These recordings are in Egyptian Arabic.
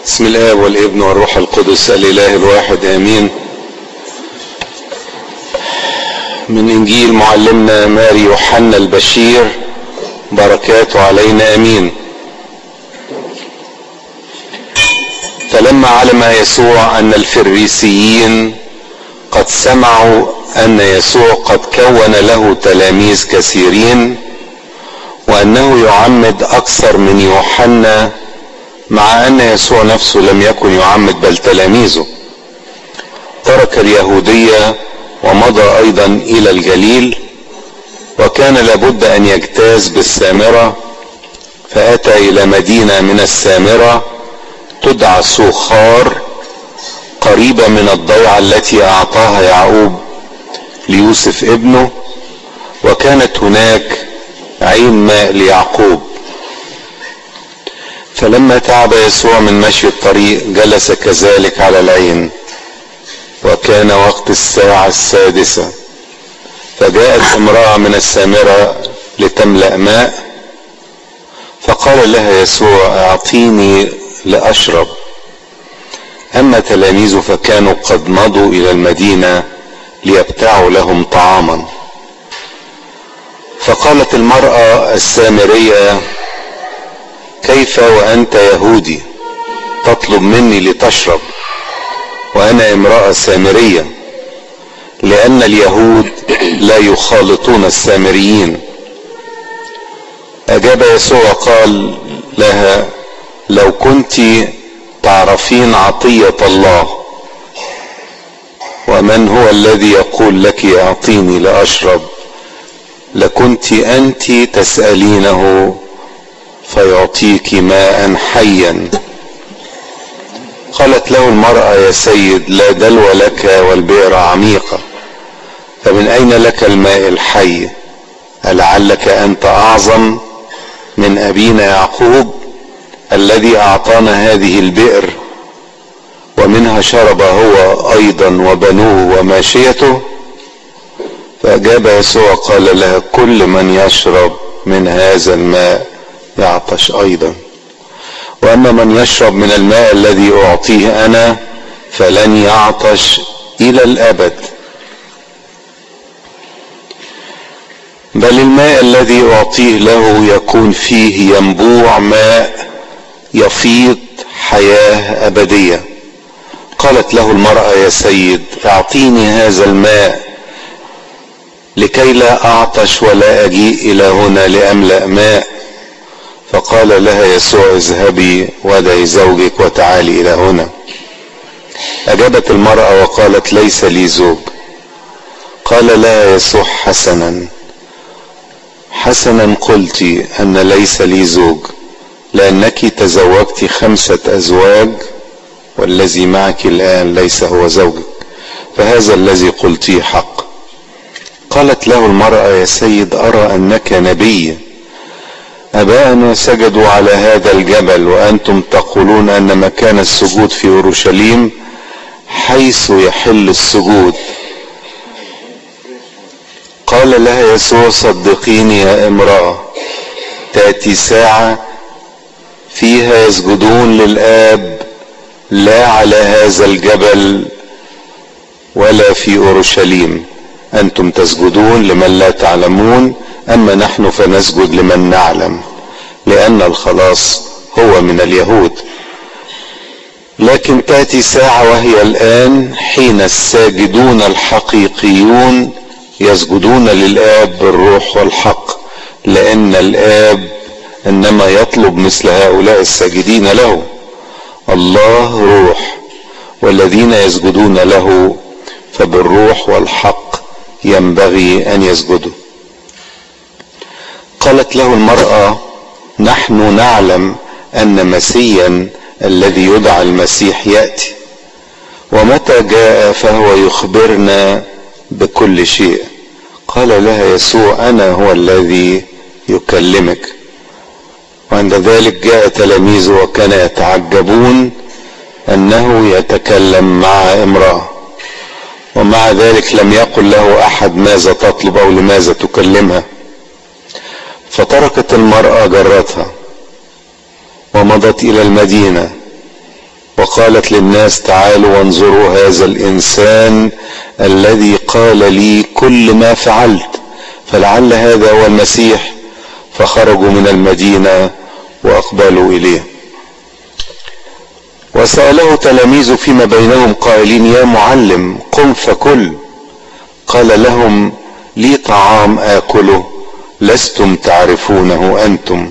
بسم الله والابن والروح القدس الاله الواحد امين من انجيل معلمنا ماري يوحنا البشير بركاته علينا امين فلما علم يسوع ان الفريسيين قد سمعوا ان يسوع قد كون له تلاميذ كثيرين وانه يعمد اكثر من يوحنا مع ان يسوع نفسه لم يكن يعمد بل تلاميذه ترك اليهوديه ومضى ايضا الى الجليل وكان لابد ان يجتاز بالسامره فاتى الى مدينه من السامره تدعى سوخار قريبه من الضيعه التي اعطاها يعقوب ليوسف ابنه وكانت هناك عين ماء ليعقوب فلما تعب يسوع من مشي الطريق جلس كذلك على العين وكان وقت الساعة السادسة فجاءت امرأة من السامرة لتملأ ماء فقال لها يسوع اعطيني لأشرب أما تلاميذه فكانوا قد مضوا إلى المدينة ليبتاعوا لهم طعاما فقالت المرأة السامرية كيف وأنت يهودي تطلب مني لتشرب وأنا امرأة سامرية لأن اليهود لا يخالطون السامريين أجاب يسوع قال لها لو كنت تعرفين عطية الله ومن هو الذي يقول لك اعطيني لأشرب لكنت أنت تسألينه فيعطيك ماء حيا قالت له المرأة يا سيد لا دلو لك والبئر عميقة فمن أين لك الماء الحي ألعلك أنت أعظم من أبينا يعقوب الذي أعطانا هذه البئر ومنها شرب هو أيضا وبنوه وماشيته فأجاب يسوع قال لها كل من يشرب من هذا الماء يعطش ايضا واما من يشرب من الماء الذي اعطيه انا فلن يعطش الى الابد بل الماء الذي اعطيه له يكون فيه ينبوع ماء يفيض حياه ابديه قالت له المراه يا سيد اعطيني هذا الماء لكي لا اعطش ولا اجيء الى هنا لاملا ماء فقال لها يسوع اذهبي ودعي زوجك وتعالي الى هنا اجابت المراه وقالت ليس لي زوج قال لها يسوع حسنا حسنا قلت ان ليس لي زوج لانك تزوجت خمسه ازواج والذي معك الان ليس هو زوجك فهذا الذي قلتيه حق قالت له المراه يا سيد ارى انك نبي أباءنا سجدوا على هذا الجبل وأنتم تقولون أن مكان السجود في أورشليم حيث يحل السجود قال لها يسوع صدقيني يا امرأة تأتي ساعة فيها يسجدون للآب لا على هذا الجبل ولا في أورشليم أنتم تسجدون لمن لا تعلمون اما نحن فنسجد لمن نعلم لان الخلاص هو من اليهود لكن تاتي ساعه وهي الان حين الساجدون الحقيقيون يسجدون للاب بالروح والحق لان الاب انما يطلب مثل هؤلاء الساجدين له الله روح والذين يسجدون له فبالروح والحق ينبغي ان يسجدوا قالت له المرأة نحن نعلم أن مسيا الذي يدعى المسيح يأتي ومتى جاء فهو يخبرنا بكل شيء قال لها يسوع أنا هو الذي يكلمك وعند ذلك جاء تلاميذه وكان يتعجبون أنه يتكلم مع امرأة ومع ذلك لم يقل له أحد ماذا تطلب أو لماذا تكلمها فتركت المرأة جرتها ومضت إلى المدينة وقالت للناس تعالوا وانظروا هذا الانسان الذي قال لي كل ما فعلت فلعل هذا هو المسيح فخرجوا من المدينه واقبلوا اليه وساله تلاميذه فيما بينهم قائلين يا معلم قم فكل قال لهم لي طعام اكله لستم تعرفونه انتم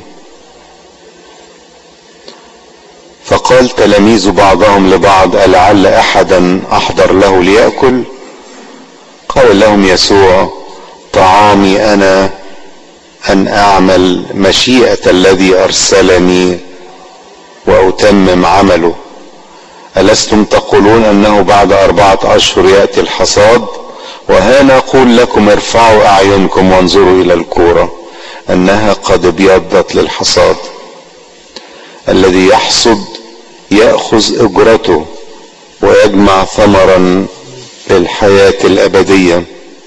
فقال تلاميذ بعضهم لبعض ألعل أحدا أحضر له ليأكل قال لهم يسوع طعامي أنا أن أعمل مشيئة الذي أرسلني وأتمم عمله ألستم تقولون أنه بعد أربعة أشهر يأتي الحصاد وها نقول لكم ارفعوا أعينكم وانظروا إلى الكورة أنها قد ابيضت للحصاد الذي يحصد ياخذ اجرته ويجمع ثمرا للحياه الابديه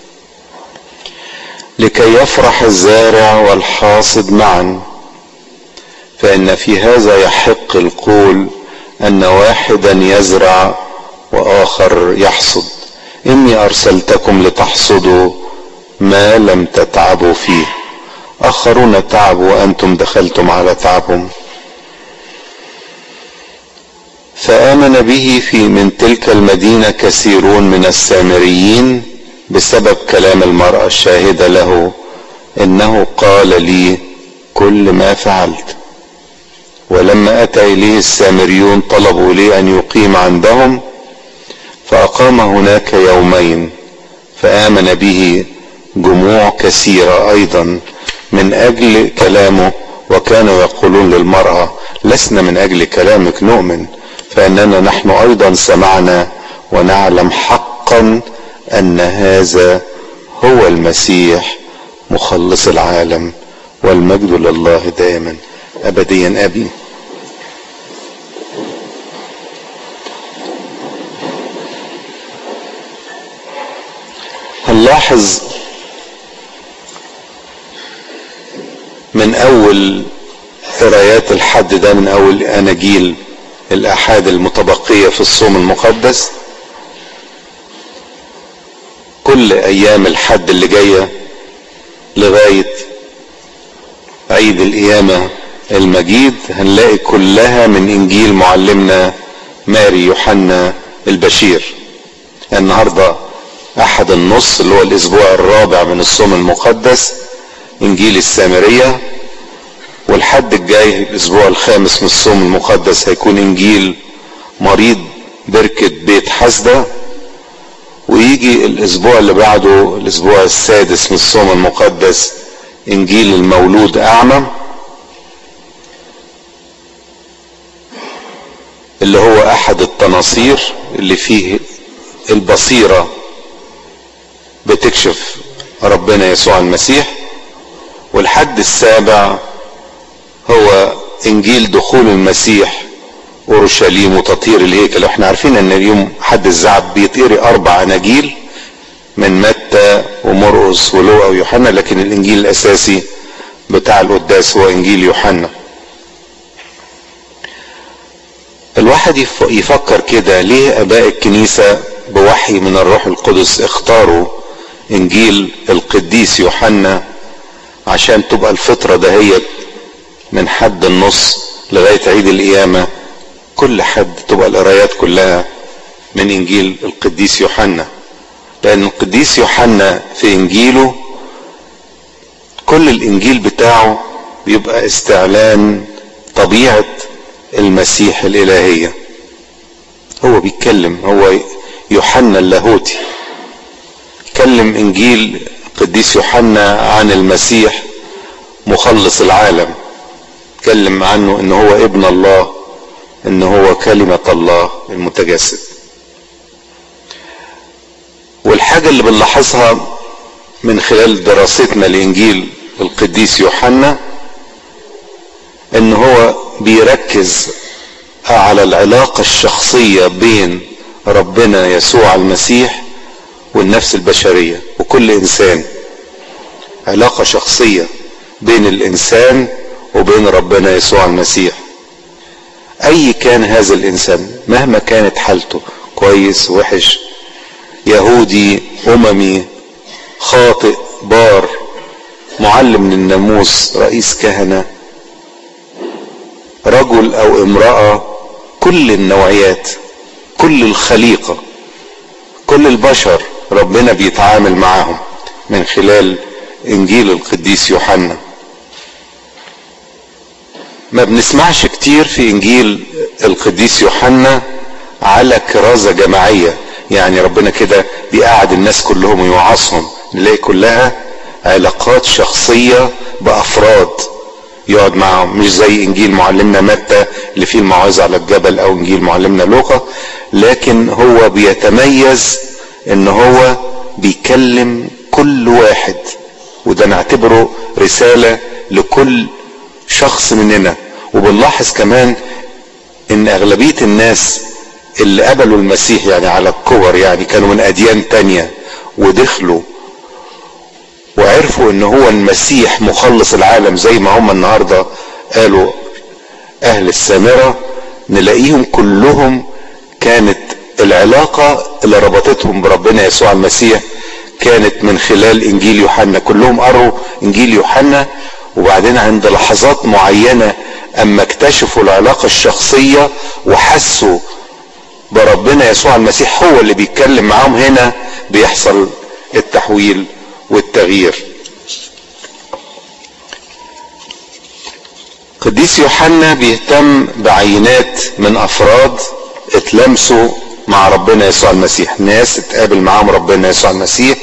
لكي يفرح الزارع والحاصد معا فان في هذا يحق القول ان واحدا يزرع واخر يحصد اني ارسلتكم لتحصدوا ما لم تتعبوا فيه اخرون تعبوا وانتم دخلتم على تعبهم فآمن به في من تلك المدينة كثيرون من السامريين بسبب كلام المرأة الشاهدة له إنه قال لي كل ما فعلت ولما أتى إليه السامريون طلبوا لي أن يقيم عندهم فأقام هناك يومين فآمن به جموع كثيرة أيضا من أجل كلامه وكانوا يقولون للمرأة لسنا من أجل كلامك نؤمن فاننا نحن ايضا سمعنا ونعلم حقا ان هذا هو المسيح مخلص العالم والمجد لله دائما ابديا ابي هنلاحظ من اول قرايات الحد ده من اول اناجيل الآحاد المتبقية في الصوم المقدس كل أيام الحد اللي جاية لغاية عيد القيامة المجيد هنلاقي كلها من إنجيل معلمنا ماري يوحنا البشير النهاردة أحد النص اللي هو الأسبوع الرابع من الصوم المقدس إنجيل السامرية والحد الجاي الاسبوع الخامس من الصوم المقدس هيكون انجيل مريض بركة بيت حسدة ويجي الاسبوع اللي بعده الاسبوع السادس من الصوم المقدس انجيل المولود اعمى اللي هو احد التناصير اللي فيه البصيرة بتكشف ربنا يسوع المسيح والحد السابع هو انجيل دخول المسيح اورشليم وتطهير الهيكل احنا عارفين ان اليوم حد الزعب بيطيري اربع اناجيل من متى ومرقس ولوقا ويوحنا لكن الانجيل الاساسي بتاع القداس هو انجيل يوحنا الواحد يفكر كده ليه اباء الكنيسة بوحي من الروح القدس اختاروا انجيل القديس يوحنا عشان تبقى الفطرة دهيت من حد النص لغاية عيد القيامة كل حد تبقى القرايات كلها من انجيل القديس يوحنا لان القديس يوحنا في انجيله كل الانجيل بتاعه بيبقى استعلان طبيعة المسيح الالهية هو بيتكلم هو يوحنا اللاهوتي كلم انجيل القديس يوحنا عن المسيح مخلص العالم اتكلم عنه ان هو ابن الله ان هو كلمة الله المتجسد والحاجة اللي بنلاحظها من خلال دراستنا لانجيل القديس يوحنا ان هو بيركز على العلاقة الشخصية بين ربنا يسوع المسيح والنفس البشرية وكل انسان علاقة شخصية بين الانسان وبين ربنا يسوع المسيح اي كان هذا الانسان مهما كانت حالته كويس وحش يهودي اممي خاطئ بار معلم للناموس رئيس كهنه رجل او امراه كل النوعيات كل الخليقه كل البشر ربنا بيتعامل معاهم من خلال انجيل القديس يوحنا ما بنسمعش كتير في انجيل القديس يوحنا على كرازة جماعية يعني ربنا كده بيقعد الناس كلهم ويوعظهم نلاقي كلها علاقات شخصية بأفراد يقعد معهم مش زي انجيل معلمنا متى اللي فيه الموعظة على الجبل او انجيل معلمنا لوقا لكن هو بيتميز ان هو بيكلم كل واحد وده نعتبره رسالة لكل شخص مننا وبنلاحظ كمان ان اغلبية الناس اللي قبلوا المسيح يعني على الكبر يعني كانوا من اديان تانية ودخلوا وعرفوا ان هو المسيح مخلص العالم زي ما هم النهاردة قالوا اهل السامرة نلاقيهم كلهم كانت العلاقة اللي ربطتهم بربنا يسوع المسيح كانت من خلال انجيل يوحنا كلهم قروا انجيل يوحنا وبعدين عند لحظات معينة اما اكتشفوا العلاقة الشخصية وحسوا بربنا يسوع المسيح هو اللي بيتكلم معاهم هنا بيحصل التحويل والتغيير قديس يوحنا بيهتم بعينات من افراد اتلمسوا مع ربنا يسوع المسيح ناس اتقابل معاهم ربنا يسوع المسيح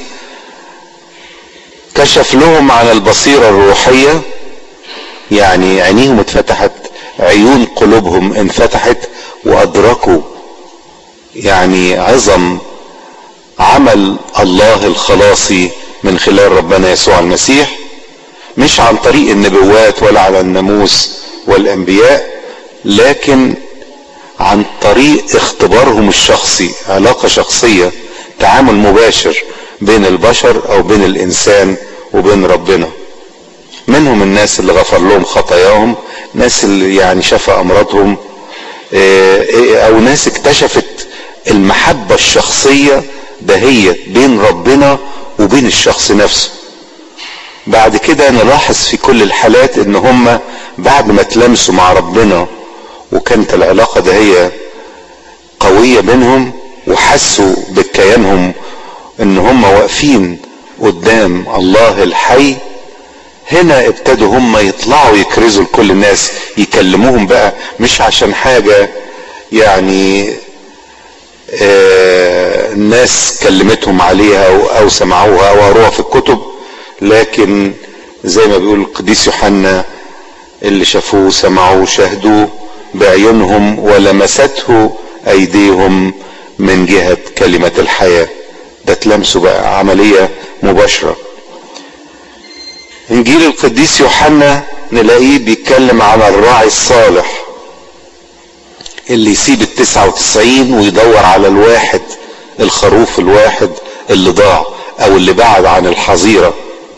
كشف لهم عن البصيرة الروحية يعني عينيهم اتفتحت عيون قلوبهم انفتحت وادركوا يعني عظم عمل الله الخلاصي من خلال ربنا يسوع المسيح مش عن طريق النبوات ولا على الناموس والانبياء لكن عن طريق اختبارهم الشخصي علاقة شخصية تعامل مباشر بين البشر او بين الانسان وبين ربنا منهم الناس اللي غفر لهم خطاياهم ناس اللي يعني شفى امراضهم او ناس اكتشفت المحبة الشخصية دهيت بين ربنا وبين الشخص نفسه بعد كده نلاحظ في كل الحالات ان هم بعد ما تلمسوا مع ربنا وكانت العلاقة ده هي قوية بينهم وحسوا بكيانهم ان هم واقفين قدام الله الحي هنا ابتدوا هم يطلعوا يكرزوا لكل الناس يكلموهم بقى مش عشان حاجة يعني آه الناس كلمتهم عليها او, أو سمعوها او قروها في الكتب لكن زي ما بيقول القديس يوحنا اللي شافوه سمعوه شاهدوه بعيونهم ولمسته ايديهم من جهة كلمة الحياة ده تلمسوا بقى عملية مباشرة انجيل القديس يوحنا نلاقيه بيتكلم عن الراعي الصالح اللي يسيب التسعة وتسعين ويدور على الواحد الخروف الواحد اللي ضاع او اللي بعد عن الحظيرة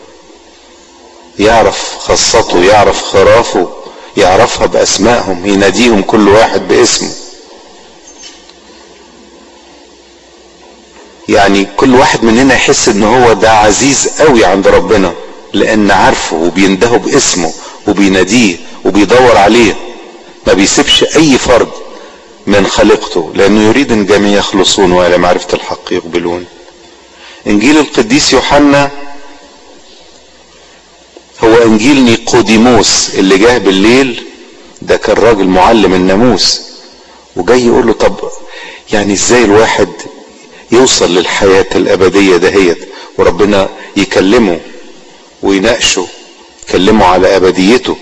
يعرف خاصته يعرف خرافه يعرفها باسمائهم يناديهم كل واحد باسمه يعني كل واحد مننا يحس ان هو ده عزيز قوي عند ربنا لان عارفه وبيندهه باسمه وبيناديه وبيدور عليه ما بيسيبش اي فرد من خليقته لانه يريد ان جميع يخلصون والى معرفة الحق يقبلون انجيل القديس يوحنا هو انجيل نيقوديموس اللي جه بالليل ده كان راجل معلم الناموس وجاي يقول له طب يعني ازاي الواحد يوصل للحياة الابدية دهيت وربنا يكلمه ويناقشه يكلمه على ابديته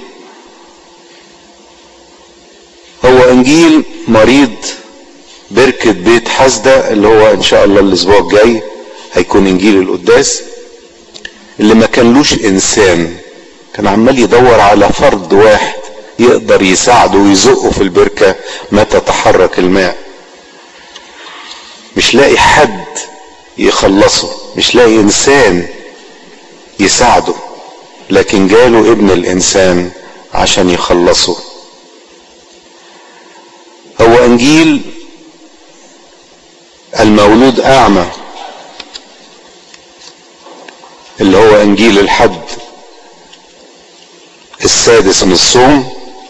هو انجيل مريض بركة بيت حسدة اللي هو ان شاء الله الاسبوع الجاي هيكون انجيل القداس اللي ما كانلوش انسان كان عمال يدور على فرد واحد يقدر يساعده ويزقه في البركة متى تحرك الماء مش لاقي حد يخلصه مش لاقي انسان يساعده لكن جاله ابن الانسان عشان يخلصه انجيل المولود اعمى اللي هو انجيل الحد السادس من الصوم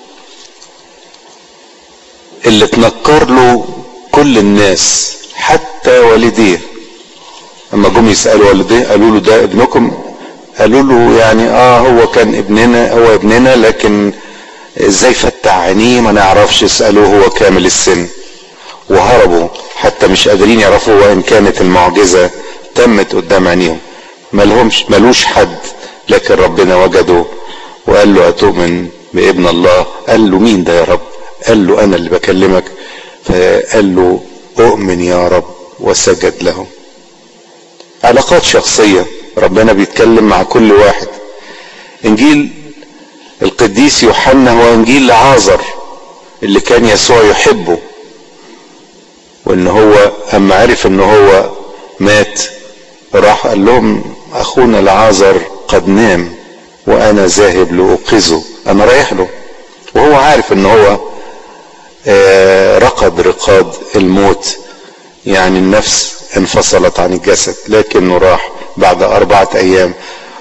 اللي تنكر له كل الناس حتى والديه اما جم يسالوا والديه قالوا له ده ابنكم قالوا له يعني اه هو كان ابننا هو ابننا لكن ازاي فتح عينيه ما نعرفش اسالوه هو كامل السن وهربوا حتى مش قادرين يعرفوا وان كانت المعجزه تمت قدام عينيهم ملهمش ملوش حد لكن ربنا وجده وقال له أتؤمن بابن الله قال له مين ده يا رب قال له أنا اللي بكلمك فقال له أؤمن يا رب وسجد له علاقات شخصية ربنا بيتكلم مع كل واحد إنجيل القديس يوحنا هو إنجيل لعازر اللي كان يسوع يحبه وإن هو أما عرف إن هو مات راح قال لهم أخونا لعازر قد نام وانا ذاهب لاوقظه انا رايح له وهو عارف ان هو رقد رقاد الموت يعني النفس انفصلت عن الجسد لكنه راح بعد اربعة ايام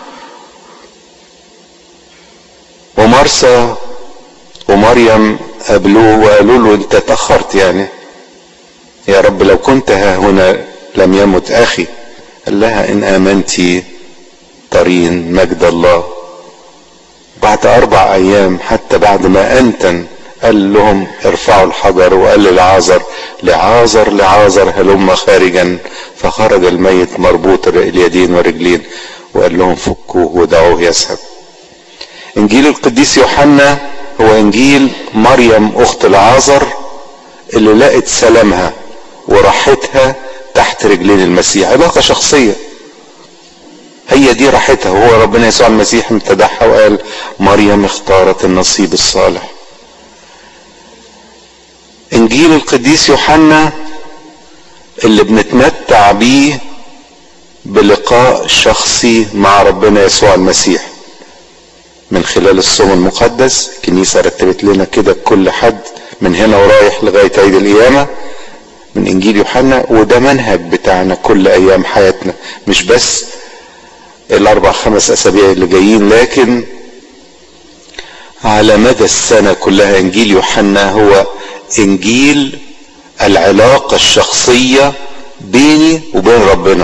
ومرسى ومريم قابلوه وقالوا له انت تأخرت يعني يا رب لو كنت ها هنا لم يمت اخي قال لها ان امنتي ترين مجد الله بعد اربع ايام حتى بعد ما انتن قال لهم ارفعوا الحجر وقال للعازر لعازر لعازر هلم خارجا فخرج الميت مربوط اليدين والرجلين وقال لهم فكوه ودعوه يذهب انجيل القديس يوحنا هو انجيل مريم اخت العازر اللي لقت سلامها وراحتها تحت رجلين المسيح علاقة شخصية هي دي راحتها هو ربنا يسوع المسيح امتدحها وقال مريم اختارت النصيب الصالح انجيل القديس يوحنا اللي بنتمتع بيه بلقاء شخصي مع ربنا يسوع المسيح من خلال الصوم المقدس الكنيسة رتبت لنا كده كل حد من هنا ورايح لغاية عيد القيامة من انجيل يوحنا وده منهج بتاعنا كل ايام حياتنا مش بس الاربع خمس اسابيع اللي جايين لكن على مدى السنة كلها انجيل يوحنا هو انجيل العلاقة الشخصية بيني وبين ربنا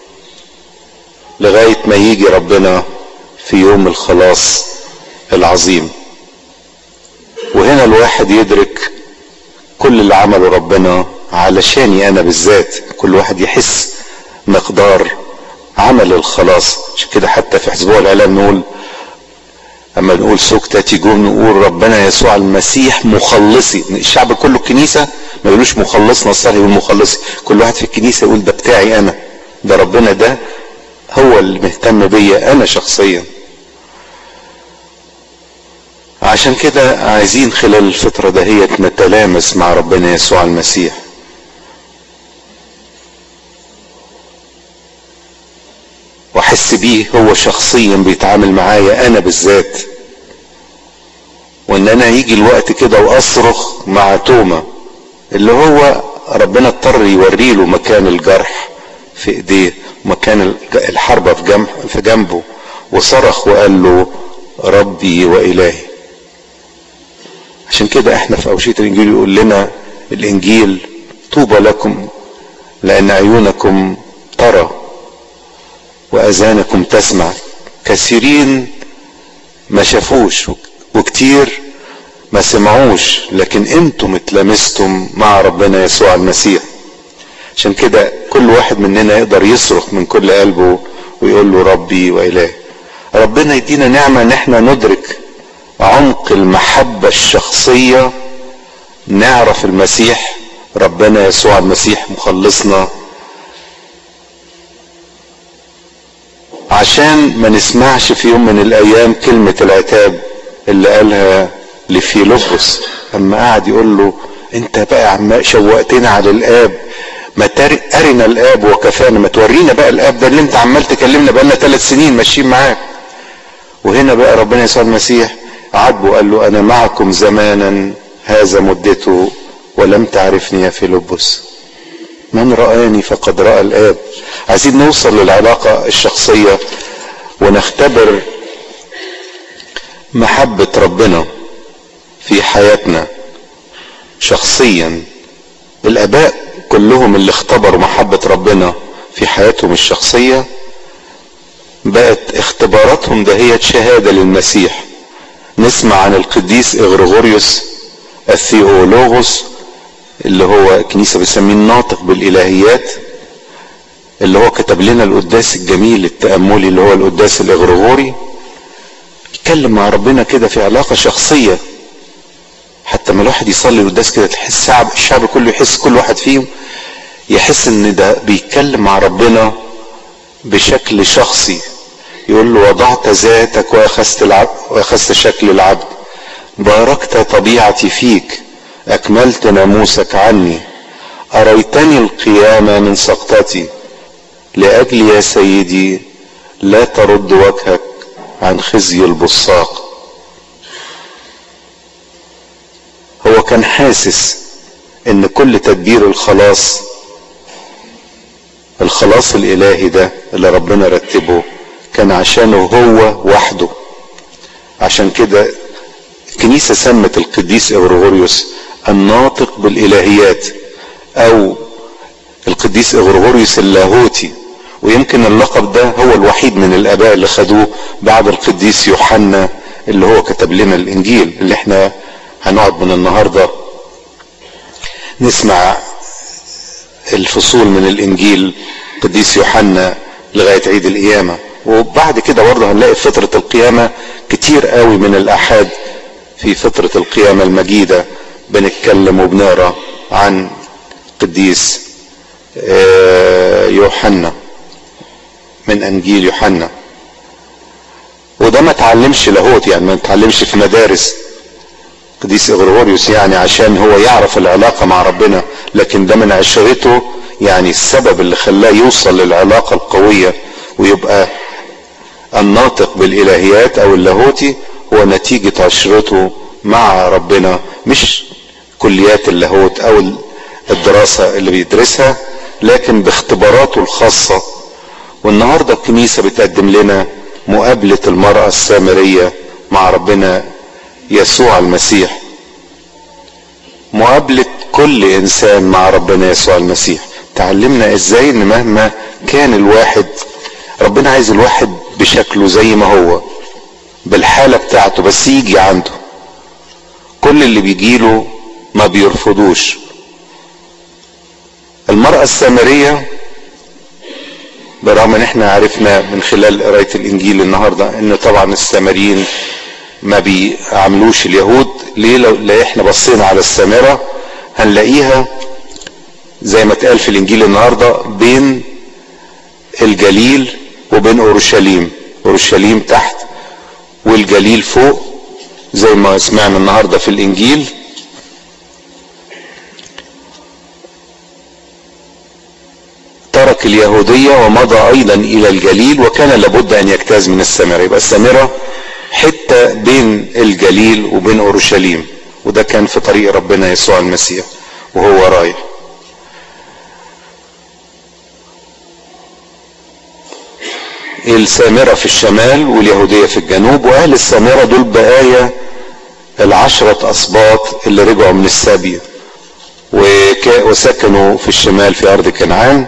لغاية ما يجي ربنا في يوم الخلاص العظيم وهنا الواحد يدرك كل اللي عمله ربنا علشاني انا بالذات كل واحد يحس مقدار عمل الخلاص عشان كده حتى في اسبوع الاعلام نقول اما نقول سكتة جم نقول ربنا يسوع المسيح مخلصي الشعب كله الكنيسة ما يقولوش مخلصنا الصالح يقول مخلصي كل واحد في الكنيسة يقول ده بتاعي انا ده ربنا ده هو اللي مهتم بيا انا شخصيا عشان كده عايزين خلال الفترة دهيت نتلامس مع ربنا يسوع المسيح واحس بيه هو شخصيا بيتعامل معايا انا بالذات وان انا يجي الوقت كده واصرخ مع توما اللي هو ربنا اضطر يوري له مكان الجرح في ايديه مكان الحربة في, جنب في جنبه وصرخ وقال له ربي والهي عشان كده احنا في اوشية الانجيل يقول لنا الانجيل طوبى لكم لان عيونكم ترى واذانكم تسمع كثيرين ما شافوش وكتير ما سمعوش لكن انتم اتلمستم مع ربنا يسوع المسيح عشان كده كل واحد مننا يقدر يصرخ من كل قلبه ويقول له ربي والهي ربنا يدينا نعمه ان احنا ندرك عمق المحبه الشخصيه نعرف المسيح ربنا يسوع المسيح مخلصنا عشان ما نسمعش في يوم من الايام كلمة العتاب اللي قالها لفيلبس اما قعد يقول له انت بقى عم شوقتنا على الاب ما ارنا الاب وكفانا ما تورينا بقى الاب ده اللي انت عمال تكلمنا بقالنا ثلاث سنين ماشيين معاك وهنا بقى ربنا يسوع المسيح عاتبه قال له انا معكم زمانا هذا مدته ولم تعرفني يا فيلبس من رآني فقد رأى الآب عايزين نوصل للعلاقة الشخصية ونختبر محبة ربنا في حياتنا شخصيا الآباء كلهم اللي اختبروا محبة ربنا في حياتهم الشخصية بقت اختباراتهم دهيت شهادة للمسيح نسمع عن القديس اغريغوريوس الثيولوغوس اللي هو الكنيسة بتسميه الناطق بالإلهيات اللي هو كتب لنا القداس الجميل التأملي اللي هو القداس الإغريغوري يتكلم مع ربنا كده في علاقة شخصية حتى ما الواحد يصلي القداس كده تحس الشعب الشعب كله يحس كل واحد فيهم يحس ان ده بيتكلم مع ربنا بشكل شخصي يقول له وضعت ذاتك واخذت العبد واخذت شكل العبد باركت طبيعتي فيك اكملت ناموسك عني اريتني القيامة من سقطتي لاجل يا سيدي لا ترد وجهك عن خزي البصاق هو كان حاسس ان كل تدبير الخلاص الخلاص الالهي ده اللي ربنا رتبه كان عشانه هو وحده عشان كده الكنيسة سمت القديس اغريغوريوس الناطق بالالهيات او القديس اغريغوريوس اللاهوتي ويمكن اللقب ده هو الوحيد من الاباء اللي خدوه بعد القديس يوحنا اللي هو كتب لنا الانجيل اللي احنا هنقعد من النهارده نسمع الفصول من الانجيل قديس يوحنا لغايه عيد القيامه وبعد كده برضه هنلاقي في فتره القيامه كتير قوي من الاحاد في فتره القيامه المجيده بنتكلم وبنقرا عن قديس يوحنا من انجيل يوحنا وده ما تعلمش لاهوت يعني ما تعلمش في مدارس قديس اغريغوريوس يعني عشان هو يعرف العلاقة مع ربنا لكن ده من عشرته يعني السبب اللي خلاه يوصل للعلاقة القوية ويبقى الناطق بالالهيات او اللاهوتي هو نتيجة عشرته مع ربنا مش كليات اللاهوت او الدراسة اللي بيدرسها لكن باختباراته الخاصة والنهاردة الكنيسة بتقدم لنا مقابلة المرأة السامرية مع ربنا يسوع المسيح مقابلة كل انسان مع ربنا يسوع المسيح تعلمنا ازاي ان مهما كان الواحد ربنا عايز الواحد بشكله زي ما هو بالحالة بتاعته بس يجي عنده كل اللي بيجيله ما بيرفضوش المرأة السامرية برغم ان احنا عرفنا من خلال قراية الانجيل النهاردة ان طبعا السامريين ما بيعملوش اليهود ليه لو لا احنا بصينا على السامرة هنلاقيها زي ما اتقال في الانجيل النهاردة بين الجليل وبين اورشليم اورشليم تحت والجليل فوق زي ما سمعنا النهاردة في الانجيل ترك اليهودية ومضى ايضا الى الجليل وكان لابد ان يجتاز من السامرة يبقى السامرة حتة بين الجليل وبين اورشليم وده كان في طريق ربنا يسوع المسيح وهو رايح السامرة في الشمال واليهودية في الجنوب واهل السامرة دول بقايا العشرة اسباط اللي رجعوا من السبي وسكنوا في الشمال في ارض كنعان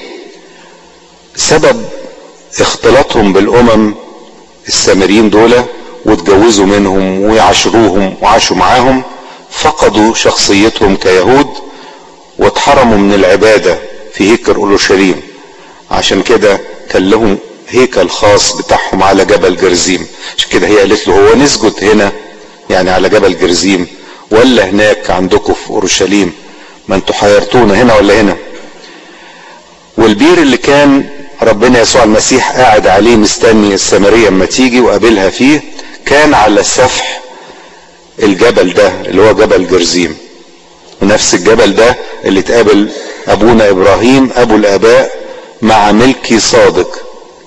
سبب اختلاطهم بالامم السامريين دول واتجوزوا منهم ويعاشروهم وعاشوا معاهم فقدوا شخصيتهم كيهود واتحرموا من العبادة في هيكل اورشليم عشان كده كان لهم هيكل خاص بتاعهم على جبل جرزيم عشان كده هي قالت له هو نسجد هنا يعني على جبل جرزيم ولا هناك عندكم في اورشليم ما انتوا حيرتونا هنا ولا هنا والبير اللي كان ربنا يسوع المسيح قاعد عليه مستني السامريه اما تيجي وقابلها فيه كان على سفح الجبل ده اللي هو جبل جرزيم ونفس الجبل ده اللي اتقابل ابونا ابراهيم ابو الاباء مع ملكي صادق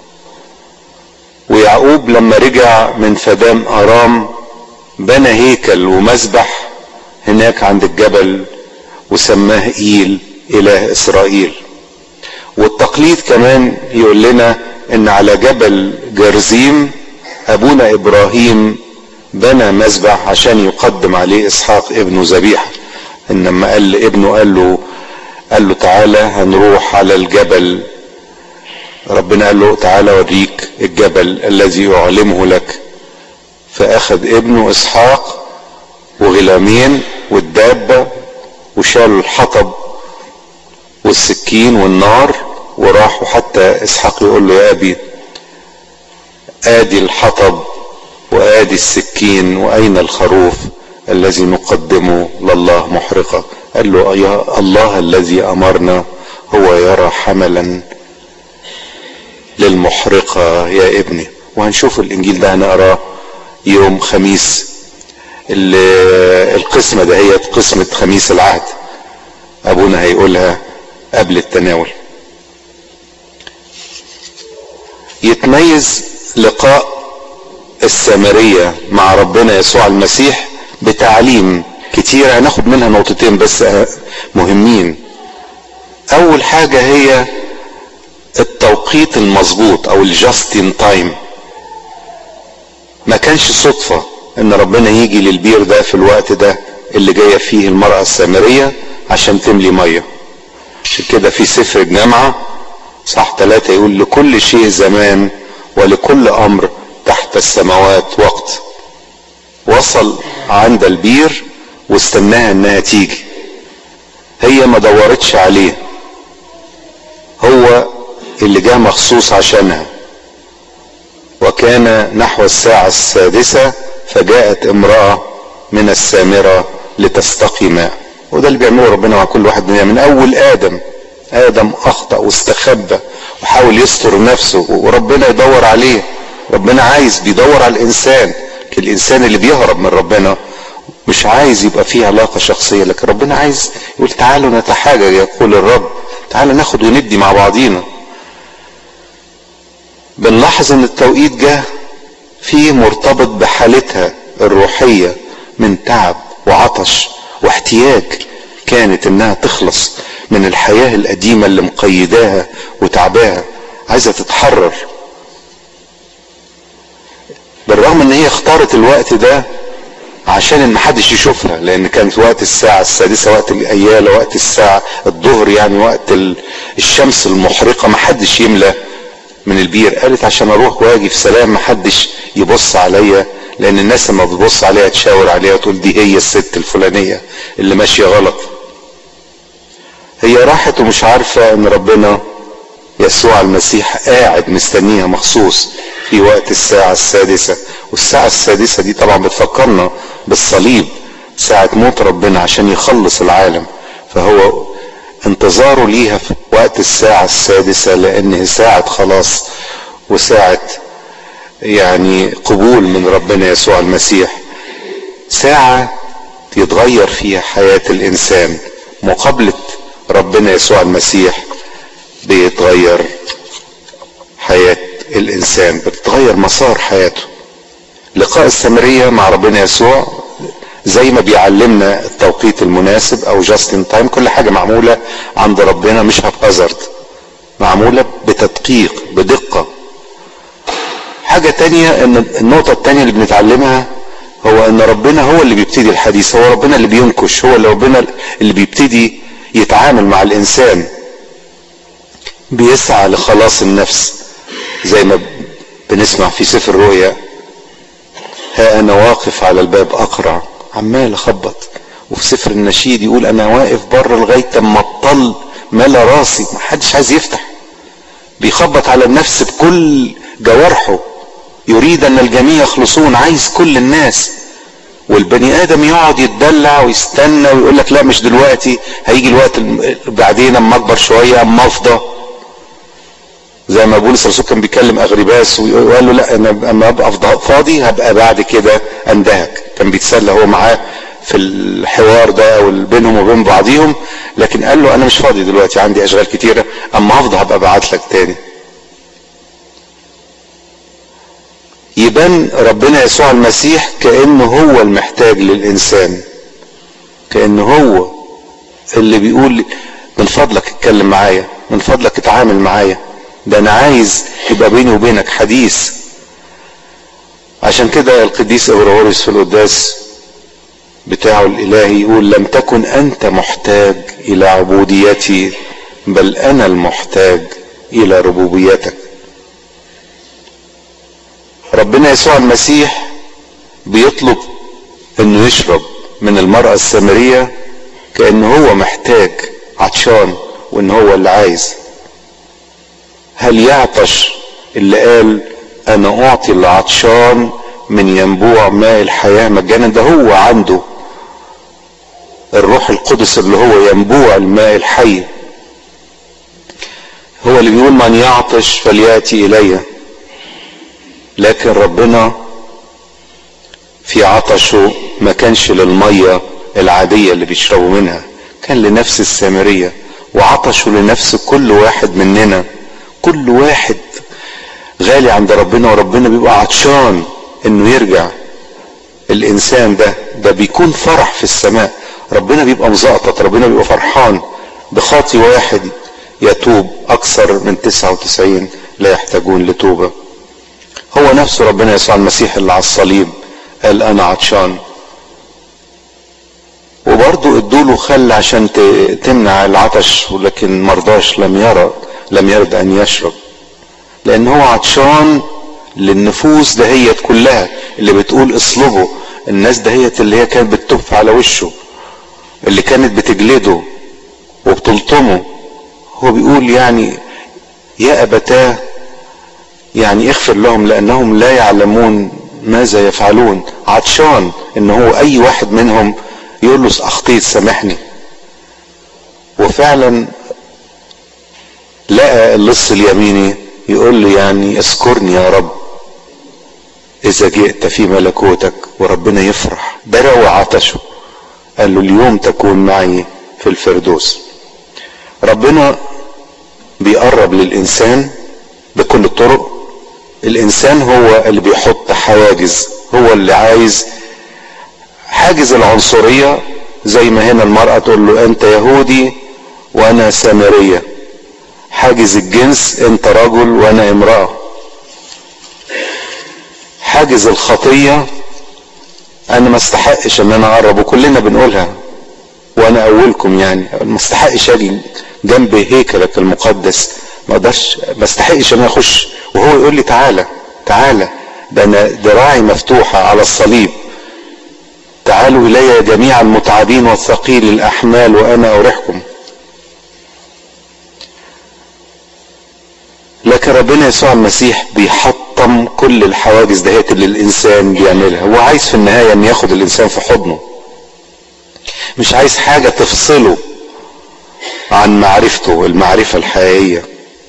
ويعقوب لما رجع من فدام ارام بنى هيكل ومسبح هناك عند الجبل وسماه ايل اله اسرائيل والتقليد كمان يقول لنا ان على جبل جرزيم ابونا ابراهيم بنى مذبح عشان يقدم عليه اسحاق ابنه ذبيحه انما قال لابنه قال له قال له تعالى هنروح على الجبل ربنا قال له تعالى اوريك الجبل الذي اعلمه لك فاخذ ابنه اسحاق وغلامين والدابه وشالوا الحطب والسكين والنار وراحوا حتى اسحاق يقول له يا ابي ادي الحطب وادي السكين واين الخروف الذي نقدمه لله محرقة قال له يا الله الذي امرنا هو يرى حملا للمحرقة يا ابني وهنشوف الانجيل ده هنقراه يوم خميس القسمة ده هي قسمة خميس العهد ابونا هيقولها قبل التناول يتميز لقاء السامرية مع ربنا يسوع المسيح بتعليم كتير هناخد منها نقطتين بس مهمين اول حاجة هي التوقيت المظبوط او الجاستين تايم ما كانش صدفة ان ربنا يجي للبير ده في الوقت ده اللي جاية فيه المرأة السامرية عشان تملي مية عشان كده في سفر الجامعة صح ثلاثة يقول لكل شيء زمان ولكل امر تحت السماوات وقت وصل عند البير واستناها انها تيجي هي ما دورتش عليه هو اللي جه مخصوص عشانها وكان نحو الساعة السادسة فجاءت امرأة من السامرة لتستقي ماء وده اللي بيعمله ربنا مع كل واحد مننا من اول ادم ادم اخطأ واستخبى وحاول يستر نفسه وربنا يدور عليه ربنا عايز بيدور على الانسان الانسان اللي بيهرب من ربنا مش عايز يبقى فيه علاقة شخصية لكن ربنا عايز يقول تعالوا نتحاجج يقول الرب تعالوا ناخد وندي مع بعضينا بنلاحظ ان التوقيت جه فيه مرتبط بحالتها الروحية من تعب وعطش واحتياج كانت انها تخلص من الحياة القديمة اللي مقيداها وتعباها عايزة تتحرر بالرغم ان هي اختارت الوقت ده عشان ان محدش يشوفها لان كانت وقت الساعة السادسة وقت الايالة وقت الساعة الظهر يعني وقت الشمس المحرقة محدش يملى من البير قالت عشان اروح واجي في سلام محدش يبص عليا لان الناس لما بتبص عليها تشاور عليها تقول دي هي الست الفلانية اللي ماشية غلط هي راحت ومش عارفة ان ربنا يسوع المسيح قاعد مستنيها مخصوص في وقت الساعة السادسة والساعة السادسة دي طبعا بتفكرنا بالصليب ساعة موت ربنا عشان يخلص العالم فهو انتظاره ليها في وقت الساعة السادسة لان ساعة خلاص وساعة يعني قبول من ربنا يسوع المسيح ساعة يتغير فيها حياة الانسان مقابلة ربنا يسوع المسيح بيتغير حياة الانسان بتتغير مسار حياته لقاء السامرية مع ربنا يسوع زي ما بيعلمنا التوقيت المناسب او جاستن تايم كل حاجة معمولة عند ربنا مش هبهزرد معمولة بتدقيق بدقة حاجة تانية ان النقطة التانية اللي بنتعلمها هو ان ربنا هو اللي بيبتدي الحديث هو ربنا اللي بينكش هو اللي ربنا اللي بيبتدي يتعامل مع الانسان بيسعى لخلاص النفس زي ما بنسمع في سفر الرؤيا ها انا واقف على الباب اقرع عمال اخبط وفي سفر النشيد يقول انا واقف بره لغايه اما الطل ملا راسي ما حدش عايز يفتح بيخبط على النفس بكل جوارحه يريد ان الجميع يخلصون عايز كل الناس والبني ادم يقعد يتدلع ويستنى ويقول لك لا مش دلوقتي هيجي الوقت بعدين اما اكبر شويه اما افضى زي ما بولس الرسول كان بيكلم اغرباس وقال له لا انا اما ابقى فاضي هبقى بعد كده اندهك كان بيتسلى هو معاه في الحوار ده او بينهم وبين بعضيهم لكن قال له انا مش فاضي دلوقتي عندي اشغال كتيره اما افضى هبقى ابعت لك تاني يبان ربنا يسوع المسيح كانه هو المحتاج للانسان كانه هو اللي بيقول من فضلك اتكلم معايا من فضلك اتعامل معايا ده انا عايز يبقى بيني وبينك حديث عشان كده القديس ابراهوريس في القداس بتاعه الالهي يقول لم تكن انت محتاج الى عبوديتي بل انا المحتاج الى ربوبيتك ربنا يسوع المسيح بيطلب انه يشرب من المرأة السامرية كأن هو محتاج عطشان وان هو اللي عايز هل يعطش اللي قال انا اعطي العطشان من ينبوع ماء الحياة مجانا ده هو عنده الروح القدس اللي هو ينبوع الماء الحي هو اللي بيقول من يعطش فلياتي الي لكن ربنا في عطشه ما كانش للميه العاديه اللي بيشربوا منها كان لنفس السامريه وعطشه لنفس كل واحد مننا كل واحد غالي عند ربنا وربنا بيبقى عطشان انه يرجع الانسان ده ده بيكون فرح في السماء ربنا بيبقى مزقطط ربنا بيبقى فرحان بخاطي واحد يتوب اكثر من 99 لا يحتاجون لتوبه هو نفسه ربنا يسوع المسيح اللي على الصليب قال انا عطشان وبرضه ادوله خل عشان تمنع العطش ولكن مرضاش لم يرى لم يرد ان يشرب لان هو عطشان للنفوس دهيت كلها اللي بتقول اصلبه الناس دهيت اللي هي كانت بتتف على وشه اللي كانت بتجلده وبتلطمه هو بيقول يعني يا ابتاه يعني اغفر لهم لانهم لا يعلمون ماذا يفعلون عطشان ان هو اي واحد منهم يقول له اخطيت سامحني وفعلا لقى اللص اليميني يقول لي يعني اذكرني يا رب اذا جئت في ملكوتك وربنا يفرح ده روى عطشه قال له اليوم تكون معي في الفردوس ربنا بيقرب للانسان بكل الطرق الانسان هو اللي بيحط حواجز هو اللي عايز حاجز العنصرية زي ما هنا المرأة تقول له انت يهودي وانا سامرية حاجز الجنس انت رجل وانا امرأة حاجز الخطية انا ما استحقش ان انا اقرب وكلنا بنقولها وانا اولكم يعني ما استحقش اجي جنب هيكلك المقدس ما اقدرش ما استحقش ان انا اخش وهو يقول لي تعالى تعالى ده انا ذراعي مفتوحه على الصليب تعالوا الي جميعا المتعبين والثقيل الاحمال وانا اريحكم لكن ربنا يسوع المسيح بيحطم كل الحواجز دهيت اللي الانسان بيعملها هو عايز في النهايه ان ياخد الانسان في حضنه مش عايز حاجه تفصله عن معرفته المعرفه الحقيقيه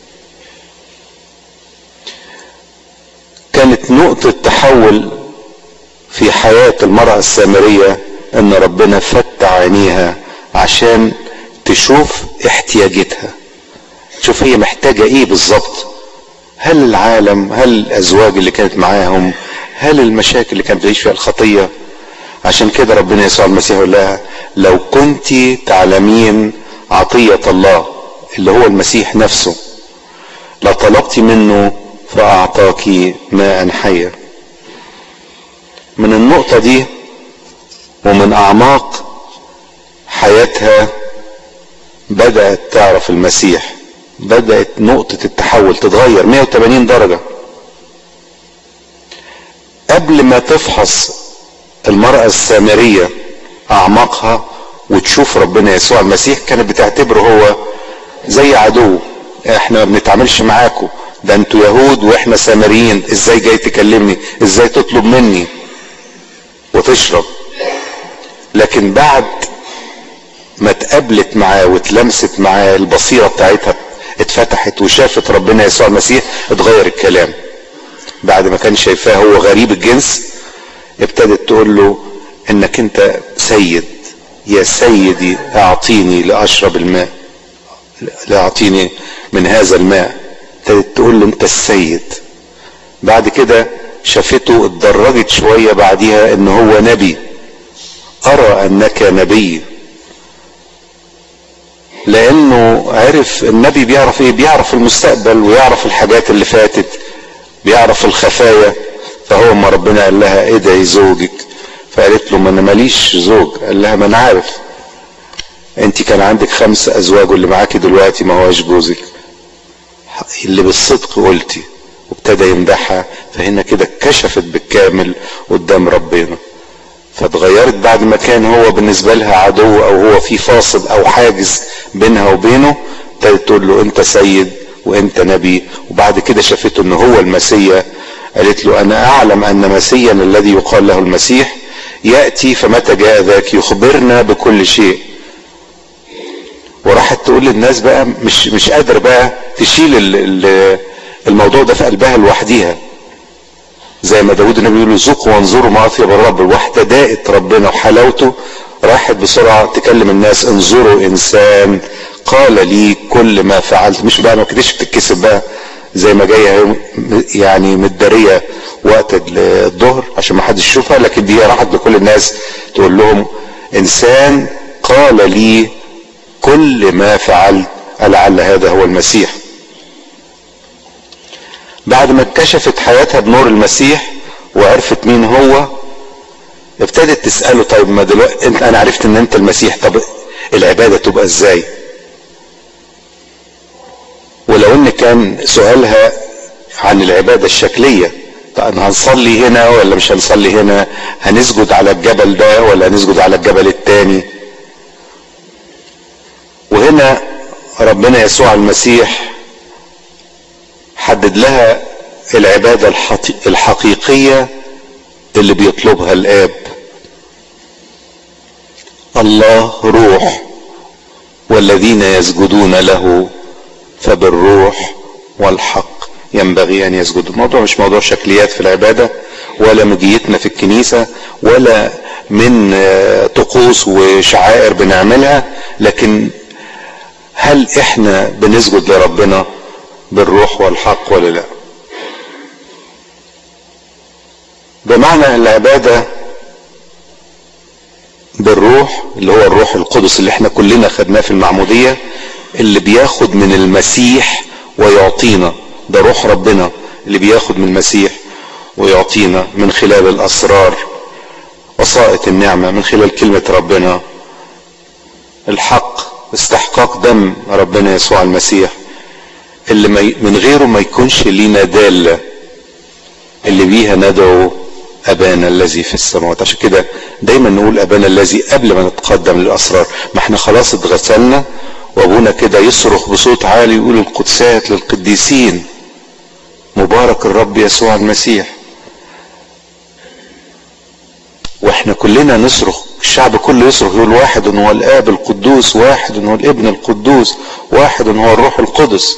كانت نقطة تحول في حياة المرأة السامرية ان ربنا فتح عينيها عشان تشوف احتياجاتها تشوف هي محتاجة ايه بالظبط هل العالم هل الازواج اللي كانت معاهم هل المشاكل اللي كانت بتعيش فيها الخطية عشان كده ربنا يسوع المسيح يقول لها لو كنت تعلمين عطية الله اللي هو المسيح نفسه لطلبت منه فأعطاك ماء حيا من النقطة دي ومن أعماق حياتها بدأت تعرف المسيح بدأت نقطة التحول تتغير 180 درجة قبل ما تفحص المرأة السامرية أعماقها وتشوف ربنا يسوع المسيح كانت بتعتبره هو زي عدو احنا ما بنتعاملش معاكم ده انتوا يهود واحنا سامريين ازاي جاي تكلمني ازاي تطلب مني وتشرب لكن بعد ما اتقابلت معاه واتلمست معاه البصيرة بتاعتها اتفتحت وشافت ربنا يسوع المسيح اتغير الكلام بعد ما كان شايفاه هو غريب الجنس ابتدت تقول له انك انت سيد يا سيدي اعطيني لاشرب الماء لاعطيني من هذا الماء ابتدت تقول له انت السيد بعد كده شافته اتدرجت شوية بعديها ان هو نبي ارى انك نبي لانه عرف النبي بيعرف ايه بيعرف المستقبل ويعرف الحاجات اللي فاتت بيعرف الخفايا فهو ما ربنا قال لها ادعي زوجك فقالت له ما انا ماليش زوج قال لها ما انا عارف انت كان عندك خمس ازواج واللي معاكي دلوقتي ما هوش جوزك اللي بالصدق قلتي وابتدى يمدحها فهنا كده اتكشفت بالكامل قدام ربنا فاتغيرت بعد ما كان هو بالنسبة لها عدو او هو في فاصل او حاجز بينها وبينه ابتدت تقول له انت سيد وانت نبي وبعد كده شافته ان هو المسيا قالت له انا اعلم ان مسيا الذي يقال له المسيح ياتي فمتى جاء ذاك يخبرنا بكل شيء وراحت تقول للناس بقى مش مش قادر بقى تشيل الموضوع ده في قلبها لوحديها زي ما داود النبي يقول ذوقوا وانظروا ما اطيب الرب الواحده داقت ربنا وحلاوته راحت بسرعه تكلم الناس انظروا انسان قال لي كل ما فعلت مش بقى ما كدتش بتتكسب بقى زي ما جايه يعني متداريه وقت الظهر عشان ما حدش يشوفها لكن دي راحت لكل الناس تقول لهم انسان قال لي كل ما فعلت لعل هذا هو المسيح بعد ما اكتشفت حياتها بنور المسيح وعرفت مين هو ابتدت تسأله طيب ما دلوقتي انت انا عرفت ان انت المسيح طب العبادة تبقى ازاي ولو ان كان سؤالها عن العبادة الشكلية طب هنصلي هنا ولا مش هنصلي هنا هنسجد على الجبل ده ولا هنسجد على الجبل التاني وهنا ربنا يسوع المسيح حدد لها العبادة الحقيقية اللي بيطلبها الآب الله روح والذين يسجدون له فبالروح والحق ينبغي أن يسجدوا الموضوع مش موضوع شكليات في العبادة ولا مجيتنا في الكنيسة ولا من طقوس وشعائر بنعملها لكن هل احنا بنسجد لربنا بالروح والحق ولا لا بمعنى العبادة بالروح اللي هو الروح القدس اللي احنا كلنا خدناه في المعمودية اللي بياخد من المسيح ويعطينا ده روح ربنا اللي بياخد من المسيح ويعطينا من خلال الاسرار وسائط النعمة من خلال كلمة ربنا الحق استحقاق دم ربنا يسوع المسيح اللي من غيره ما يكونش لينا دالة اللي بيها ندعو أبانا الذي في السماوات عشان كده دايما نقول أبانا الذي قبل ما نتقدم للأسرار ما احنا خلاص اتغسلنا وأبونا كده يصرخ بصوت عالي يقول القدسات للقديسين مبارك الرب يسوع المسيح واحنا كلنا نصرخ الشعب كله يصرخ يقول واحد هو الاب القدوس واحد هو الابن القدوس واحد هو الروح القدس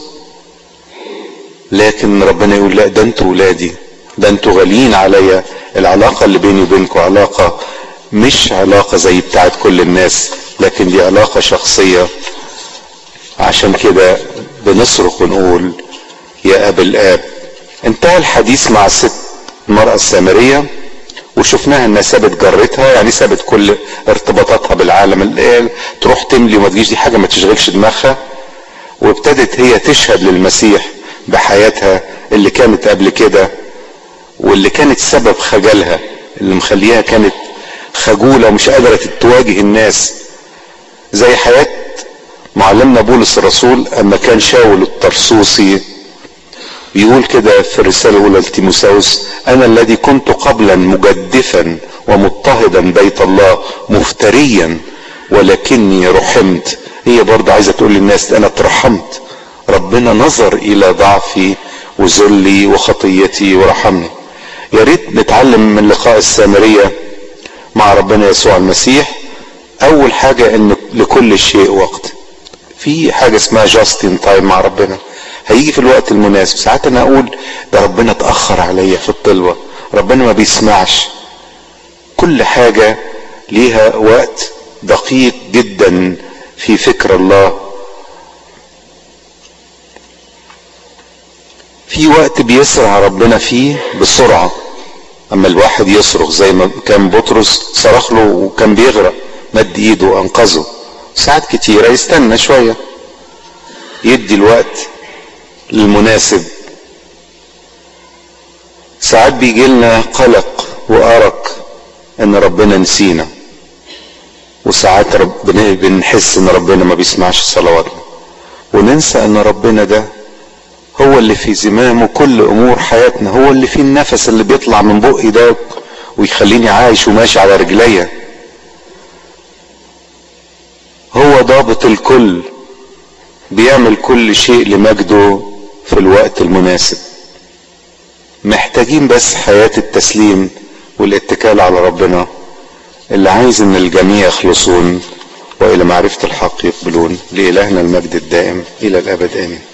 لكن ربنا يقول لا ده انتوا ولادي ده انتوا غاليين عليا العلاقة اللي بيني وبينكم علاقة مش علاقة زي بتاعت كل الناس لكن دي علاقة شخصية عشان كده بنصرخ ونقول يا اب الاب انتهى الحديث مع الست المرأة السامرية وشفناها انها سابت جرتها يعني سابت كل ارتباطاتها بالعالم اللي تروح تملي وما تجيش دي حاجة ما تشغلش دماغها وابتدت هي تشهد للمسيح بحياتها اللي كانت قبل كده واللي كانت سبب خجلها اللي مخليها كانت خجولة ومش قادرة تواجه الناس زي حياة معلمنا بولس الرسول اما كان شاول الطرسوسي بيقول كده في الرسالة الأولى لتيموساوس أنا الذي كنت قبلا مجدفا ومضطهدا بيت الله مفتريا ولكني رحمت هي برضه عايزة تقول للناس أنا اترحمت ربنا نظر إلى ضعفي وذلي وخطيتي ورحمني يا ريت نتعلم من لقاء السامرية مع ربنا يسوع المسيح أول حاجة إن لكل شيء وقت في حاجة اسمها جاستين تايم مع ربنا هيجي في الوقت المناسب ساعات انا اقول ده ربنا اتاخر عليا في الطلوه ربنا ما بيسمعش كل حاجه ليها وقت دقيق جدا في فكر الله في وقت بيسرع ربنا فيه بسرعه اما الواحد يصرخ زي ما كان بطرس صرخ له وكان بيغرق مد ايده وانقذه ساعات كتيرة يستنى شوية يدي الوقت المناسب ساعات بيجي لنا قلق وأرق ان ربنا نسينا وساعات رب بنحس ان ربنا ما بيسمعش صلواتنا وننسى ان ربنا ده هو اللي في زمامه كل امور حياتنا هو اللي فيه النفس اللي بيطلع من بقي ده ويخليني عايش وماشي على رجليا هو ضابط الكل بيعمل كل شيء لمجده في الوقت المناسب محتاجين بس حياة التسليم والاتكال على ربنا اللي عايز ان الجميع يخلصون والى معرفة الحق يقبلون لإلهنا المجد الدائم الى الابد امين